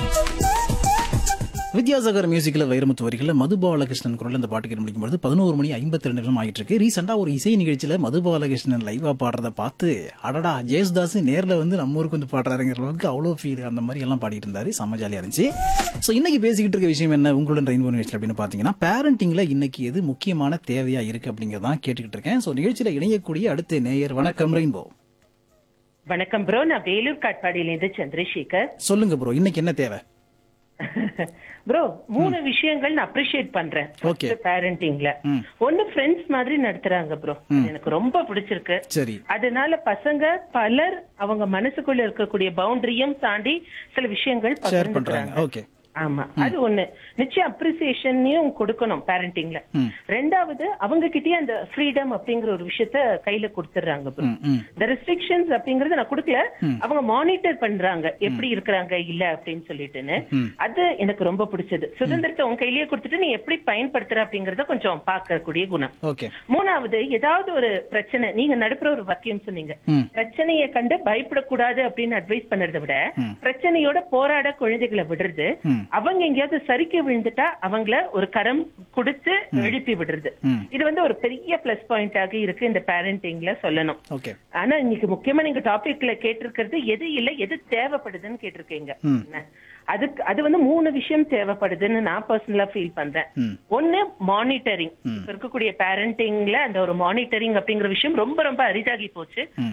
வித்யாசாகர் மியூசிக்கில் வைரமுத்து வரிகளில் மது பாலகிருஷ்ணன் குரல் அந்த பாட்டு கேட்டு முடிக்கும்போது பதினோரு மணி ஐம்பத்தி ரெண்டு நிமிஷம் ஆகிட்டு இருக்கு ரீசெண்டாக ஒரு இசை நிகழ்ச்சியில் மது பாலகிருஷ்ணன் லைவா பாடுறத பார்த்து அடடா ஜெயசுதாஸ் நேரில் வந்து நம்ம ஊருக்கு வந்து பாடுறாருங்கிற அளவுக்கு அவ்வளோ ஃபீல் அந்த மாதிரி எல்லாம் பாடிட்டு இருந்தாரு செம்ம ஜாலியாக இருந்துச்சு ஸோ இன்னைக்கு பேசிக்கிட்டு இருக்க விஷயம் என்ன உங்களுடன் ரெயின்போ நிகழ்ச்சி அப்படின்னு பார்த்தீங்கன்னா பேரண்டிங்கில் இன்னைக்கு எது முக்கியமான தேவையா இருக்கு அப்படிங்கிறதான் கேட்டுக்கிட்டு இருக்கேன் ஸோ நிகழ்ச்சியில் இணையக்கூடிய அடுத்த நேயர் வணக்கம் ரெயின்போ வணக்கம் ப்ரோ நான் வேலூர் காட்பாடியிலேருந்து சந்திரசேகர் சொல்லுங்க ப்ரோ இன்னைக்கு என்ன தேவை ப்ரோ மூணு விஷயங்கள் நான் அப்ரிஷியேட் பண்றேன் Okay. பேரண்டிங்ல ம். ஒண்ணு ஃப்ரெண்ட்ஸ் மாதிரி நடத்துறாங்க ப்ரோ எனக்கு ரொம்ப பிடிச்சிருக்கு சரி அதனால பசங்க பலர் அவங்க மனசுக்குள்ள இருக்கக்கூடிய பவுண்டரியும் தாண்டி சில விஷயங்கள் ஷேர் பண்றாங்க பகிர்ந்துக்கிறாங்க ஓகே ஆமா அது ஒண்ணு நிச்சயம் அப்ரிசியேஷனையும் கொடுக்கணும் பேரண்டிங்ல ம். ரெண்டாவது அவங்க கிட்டயே அந்த ஃப்ரீடம் அப்படிங்கிற ஒரு விஷயத்த கையில கொடுத்துறாங்க ப்ரோ ம் ம் இந்த ரெஸ்ட்ரிக்ஷன்ஸ் அப்படிங்கறது நான் கொடுக்கல அவங்க மானிட்டர் பண்றாங்க எப்படி இருக்கிறாங்க இல்ல அப்படின்னு சொல்லிட்டுன்னு அது எனக்கு ரொம்ப பிடிச்சது சுதந்திரத்தை உன் கையிலேயே கொடுத்துட்டு நீ எப்படி பயன்படுத்துற அப்படிங்கறத கொஞ்சம் பார்க்கக்கூடிய குணம் ஓகே மூணாவது ஏதாவது ஒரு பிரச்சனை நீங்க நடுப்புற ஒரு வாக்கியம் சொன்னீங்க ம். பிரச்சனையை கண்டு பயப்படக்கூடாது அப்படின்னு அட்வைஸ் பண்றதை விட பிரச்சனையோட போராட குழந்தைகளை விடுறது ம். அவங்க எங்கேயாவது சரிக்க விழுந்துட்டா அவங்கள ஒரு கரம் கொடுத்து எழுப்பி விடுறது ம். இது வந்து ஒரு பெரிய பிளஸ் பாயிண்டாக இருக்கு இந்த பேரண்டிங்ல சொல்லணும் ஓகே ஆனா இன்னைக்கு முக்கியமா நீங்க டாபிக்ல கேட்டிருக்கிறது எது இல்ல எது தேவைப்படுதுன்னு கேட்டிருக்கீங்க ம். என்ன? அதுக்கு அது வந்து மூணு விஷயம் தேவைப்படுதுன்னு நான் பர்சனலா ஃபீல் பண்றேன் ம். ஒண்ணு மானிட்டரிங் இப்ப இருக்கக்கூடிய பேரண்டிங்ல அந்த ஒரு மானிட்டரிங் அப்படிங்கிற விஷயம் ரொம்ப ரொம்ப அரிதாகி போச்சு